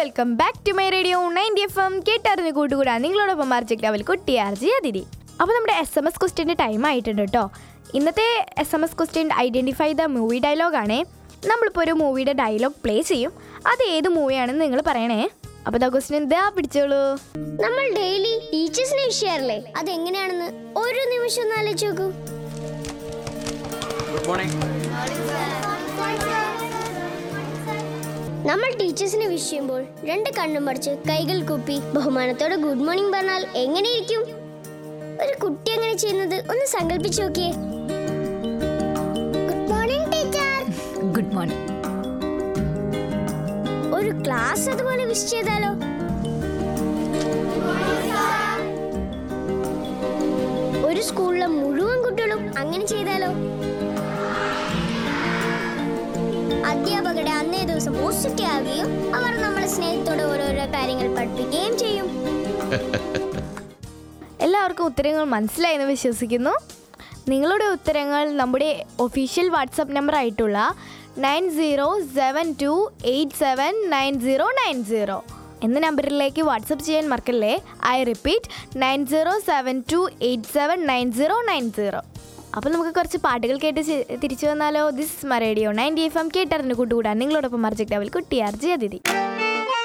welcome back to my radio ninety F M കേട്ടറിഞ്ഞ് കൂട്ടുകൂടാ നിങ്ങളോടൊപ്പം മാർച്ചിക് ലെവൽ കുട്ടി ആർജി അതിരി അപ്പോൾ നമ്മുടെ എസ് എം എസ് ക്വസ്റ്റ്യൻ്റെ ടൈം ആയിട്ടുണ്ട് കേട്ടോ ഇന്നത്തെ S M S question identify the movie ഡയലോഗാണേ നമ്മളിപ്പോൾ ഒരു മൂവിയുടെ ഡയലോഗ് പ്ലേ ചെയ്യും അത് ഏത് മൂവിയാണെന്ന് നിങ്ങൾ പറയണേ അപ്പോൾ ദ ക്വസ്റ്റ്യൻ എന്താ പിടിച്ചോളൂ നമ്മൾ ഡെയിലി ടീച്ചേഴ്സിനെ വിഷയാറില്ലേ അതെങ്ങനെയാണെന്ന് ഒരു നിമിഷം ഒന്ന് ആലോചിച്ച് നോക്കൂ ഗുഡ് മോർണിംഗ് നമ്മൾ ടീച്ചേഴ്സിനെ വിഷ് ചെയ്യുമ്പോൾ രണ്ട് കണ്ണും പറിച്ച് കൈകൾ കുപ്പി ബഹുമാനത്തോടെ ഗുഡ് മോർണിംഗ് പറഞ്ഞാൽ എങ്ങനെയിരിക്കും ഒരു കുട്ടി അങ്ങനെ ചെയ്യുന്നത് ഒന്ന് സങ്കല്പിച്ചു നോക്കിയേ good morning teacher good morning ഒരു ക്ലാസ് അതുപോലെ വിഷ് ചെയ്താലോ ഒരു സ്കൂളിലെ മുഴുവൻ കുട്ടികളും അങ്ങനെ ചെയ്താലോ അധ്യാപകരുടെ അന്നേ ദിവസം പോസിറ്റീവ് ആവുകയും അവർ നമ്മളെ സ്നേഹത്തോടെ ഓരോരോ കാര്യങ്ങൾ പഠിപ്പിക്കുകയും ചെയ്യും എല്ലാവർക്കും ഉത്തരങ്ങൾ മനസ്സിലായെന്ന് വിശ്വസിക്കുന്നു നിങ്ങളുടെ ഉത്തരങ്ങൾ നമ്മുടെ ഒഫീഷ്യൽ വാട്സപ്പ് നമ്പർ ആയിട്ടുള്ള nine zero seven two eight seven nine zero nine zero എന്ന നമ്പറിലേക്ക് വാട്സപ്പ് ചെയ്യാൻ മറക്കല്ലേ I repeat nine zero seven two eight seven nine zero nine zero അപ്പോൾ നമുക്ക് കുറച്ച് പാട്ടുകൾ കേട്ട് ചി- തിരിച്ചു വന്നാലോ this my radio ninety F M കേട്ടറിന് കൂട്ടുകൂടാൻ നിങ്ങളോടൊപ്പം മർജക് ഡബിൾ കുട്ടി ആർജി അതിഥി